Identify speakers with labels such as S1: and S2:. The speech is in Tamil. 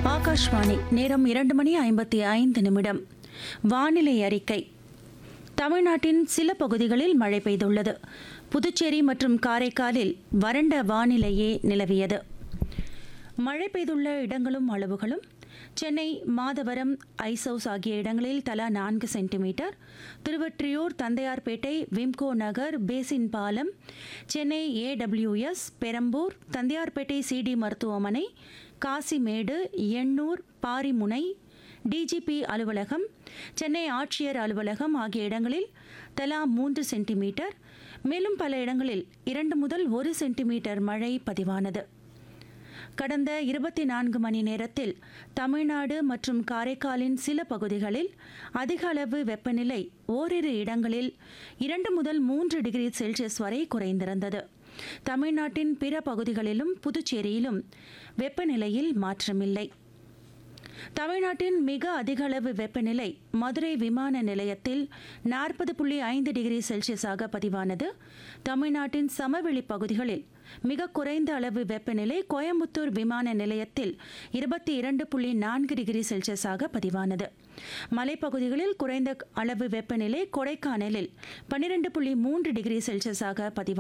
S1: ஆகாஷ்வாணி நேரம் இரண்டு மணி ஐம்பத்தி ஐந்து நிமிடம் வானிலை அறிக்கை தமிழ்நாட்டின் சில பகுதிகளில் மழை பெய்துள்ளது புதுச்சேரி மற்றும் காரைக்காலில் வறண்ட வானிலையே நிலவியது மழை பெய்துள்ள இடங்களும் அளவுகளும் சென்னை மாதவரம் ஐசவுஸ் ஆகிய இடங்களில் தலா நான்கு centimetre Thiruvottiyur Tondiarpet Wimco Nagar basin பாலம் சென்னை ஏடபிள்யூஎஸ் பெரம்பூர் தந்தையார்பேட்டை சிடி மருத்துவமனை காசிமேடு எண்ணூர் பாரிமுனை டிஜிபி அலுவலகம் சென்னை ஆட்சியர் அலுவலகம் ஆகிய இடங்களில் தலா மூன்று சென்டிமீட்டர் மேலும் பல இடங்களில் இரண்டு முதல் ஒரு சென்டிமீட்டர் மழை பதிவானது கடந்த இருபத்தி நான்கு மணி நேரத்தில் தமிழ்நாடு மற்றும் காரைக்காலின் சில பகுதிகளில் அதிக அளவு வெப்பநிலை ஓரிரு இடங்களில் இரண்டு முதல் மூன்று டிகிரி செல்சியஸ் வரை குறைந்திருந்தது தமிழ்நாட்டின் பிற பகுதிகளிலும் புதுச்சேரியிலும் வெப்பநிலையில் மாற்றமில்லை தமிழ்நாட்டின் மிக அதிக அளவு வெப்பநிலை மதுரை விமான நிலையத்தில் நாற்பது புள்ளி ஐந்து டிகிரி செல்சியஸாக பதிவானது தமிழ்நாட்டின் சமவெளி பகுதிகளில் மிக குறைந்த அளவு வெப்பநிலை கோயம்புத்தூர் விமான நிலையத்தில் இருபத்தி இரண்டு புள்ளி நான்கு டிகிரி செல்சியஸாக பதிவானது மலைப்பகுதிகளில் குறைந்த அளவு வெப்பநிலை கொடைக்கானலில் பன்னிரண்டு புள்ளி மூன்று டிகிரி செல்சியஸாக பதிவானது